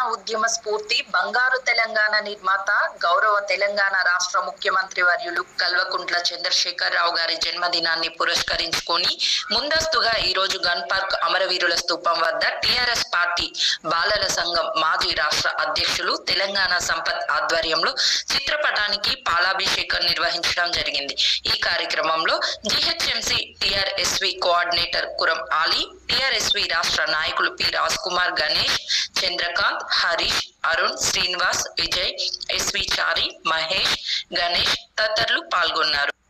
ఉద్యమ స్ఫూర్తి బంగారు తెలంగాణ నిర్మాత గౌరవ తెలంగాణ రాష్ట్ర ముఖ్యమంత్రి వర్యులు కల్వకుంట్ల చంద్రశేఖర్ రావు గారి జన్మదినాన్ని పురస్కరించుకొని ముందస్తుగా ఈ రోజు గన్ పార్క్ అమరవీరుల స్తూపం వద్ద టిఆర్ఎస్ పార్టీ బాలల సంఘం మాజీ రాష్ట్ర అధ్యక్షులు తెలంగాణ సంపత్ ఆధ్వర్యంలో చిత్రపటానికి పాలాభిషేకం నిర్వహించడం జరిగింది ఈ కార్యక్రమంలో GHMC TRSV coordinator Kuram Ali TRSV రాష్ట్ర నాయకులు పి రాజ్ కుమార్ గణేష్ చంద్రకాంత్ హరీష్ అరుణ్ శ్రీనివాస్ విజయ్ ఎస్వి చారి మహేష్ గణేష్ తదితరులు పాల్గొన్నారు